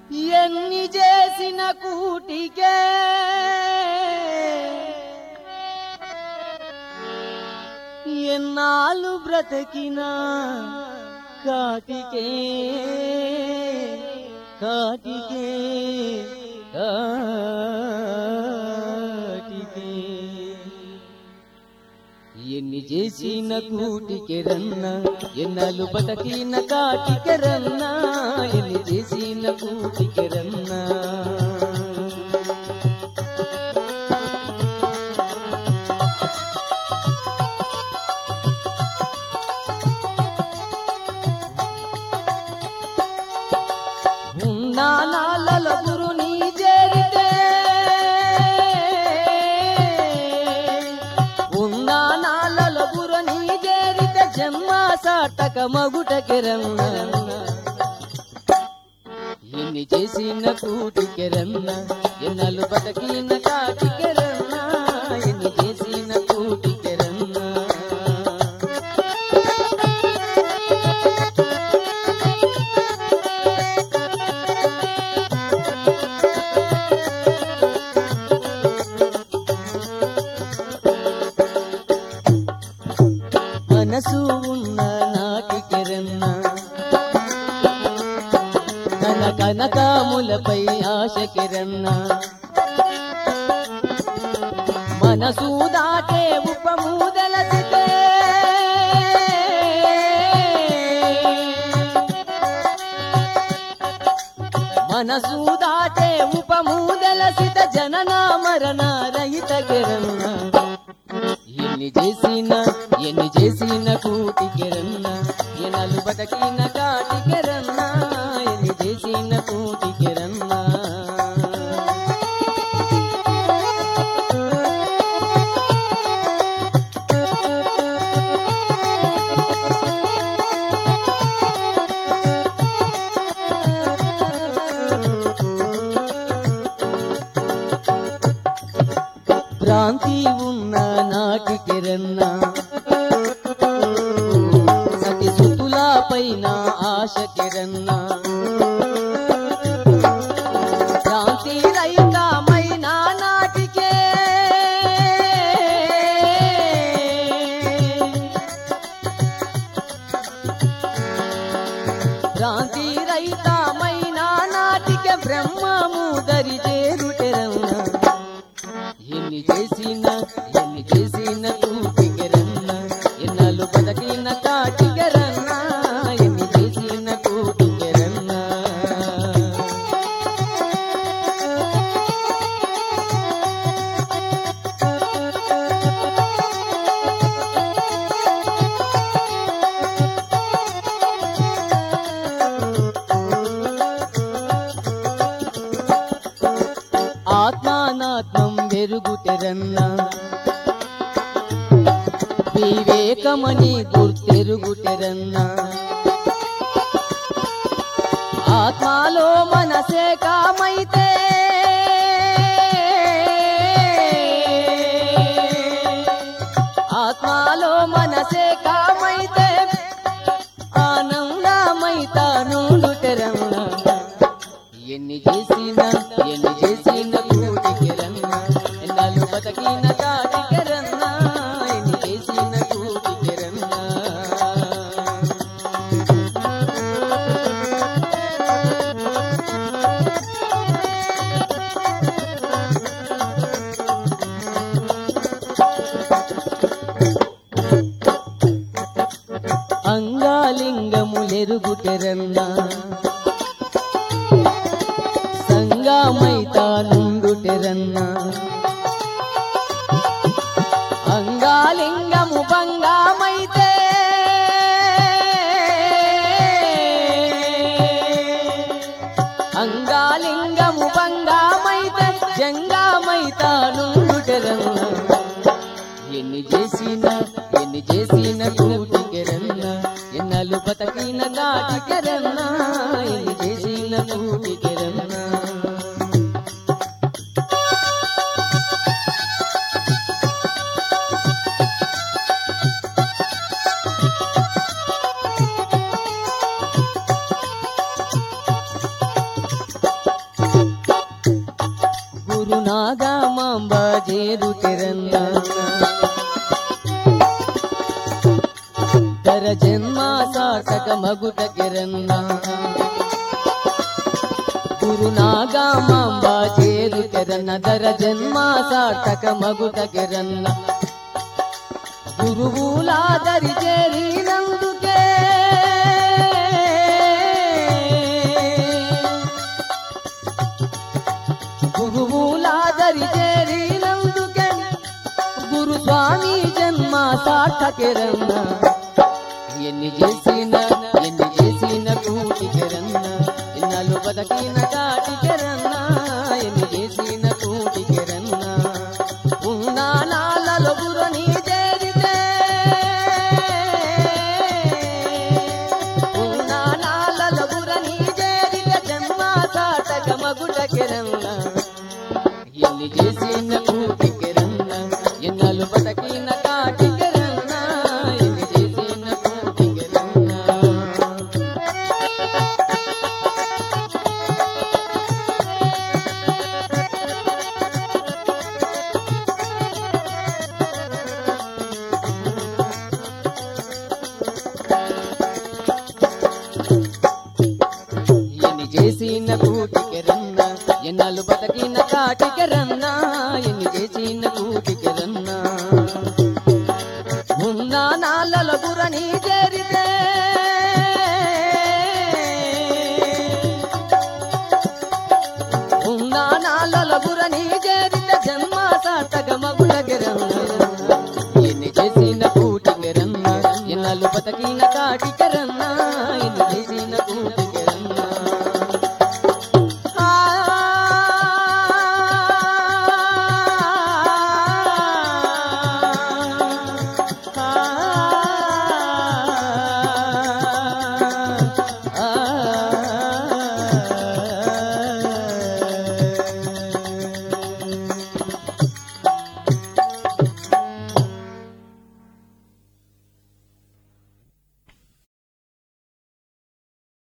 ఎన్ని చేసిన కూటికే ఎన్నాళ్ళు బ్రతికినా కాటికే కాటికే కాటికే ఎన్ని చేసిన కూటికి రన్న ఎన్నాళ్ళు బతకిన కాటికి రన్న ఎన్ని చేసిన కూటికి రన్న ఉన్నా నాళ్ళలో గురుని చేరితే ఉన్నా నాళ్ళలో గురుని చేరితే జన్మ సాటక మగుటకెరన్న ఎన్ని చేసిన కూటికెరన్న ఎన్నలు బతకిన కాటికెరన్న ఎన్ని చేసిన కూటికెరన్న మనసు ఉన్న నాటికెరన్న కన కనకాములపై ఆశకెరన్న మనసు దాటే ఉపమూదలసితే మనసు దాటే ఉపమూదలసిత జనన మరణ రహిత కిరణ ఎన్ని చేసిన ఎన్ని చేసిన కూటికెరన్న ఎనలు బతకిన కాటికెరన్న ఎన్ని చేసిన కూటికెరన్న భ్రాంతి ఉన్న నాటికెరన్న సతి సుతుల పైన ఆశకెరన్న భ్రాంతి రహితమైన నాటికే భ్రాంతి రహితమైన నాటికే బ్రహ్మము దరి చేరుటెరన్న ఎన్ని చేసిన ఎన్ని చేసిన కూటికెరన్న ఎన్నాళ్ళు బతకిన కాటికెరన్న ఎన్ని చేసిన కూటికెరన్న ఆత్మానాత్మం వెరుగుటెరన్న వివేకమని గుర్తెరుగుటెరన్న ఆత్మలో మనసే కామైతే ఆత్మలో మనసే కామైతే ఆనందమైతాను లుటెరన్న ఎన్ని చేసిన ఎన్ని చేసిన కూటికెరన్న ఎన్నాళ్ళు బతకిన కాటికెరన్న ఎన్ని చేసిన కూటికెరన్న అంగాలింగములెరుగుటెరన్న సంగమైతానుండుటెరన్న అంగాలింగము భంగమైతే అంగాలింగము భంగమైతే జంగమైతానుండుటెరన్న ఎన్ని చేసిన ఎన్ని చేసిన కూటికెరన్న ఎన్నలు బతకిన కాటికెరన్న ఎన్ని చేసిన కూటికెరన్న గురునాగా మాంబ చేరుటెరన్న దర జన్మ సార్థక మగుట కిరన్న గురునాగా మాంబ చేరుటెరన్న దర జన్మ సార్థక మగుట కిరన్న గురువులా దరి చేరినందుకే గురువులా దరి చేరినందుకే గురు స్వామి జన్మ సార్థకెరన్న ఎన్ని చేసిన ఎన్ని చేసిన కూటికెరన్న ఎన్నాళ్ళు బతకిన కాటికెరన్న ఎన్ని చేసిన కూటికెరన్న ఉన్నా నాళ్ళలో గురుని చేరితే ఉన్నా నాళ్ళలో గురుని చేరితే జన్మ సాటక మగుటకెరన్న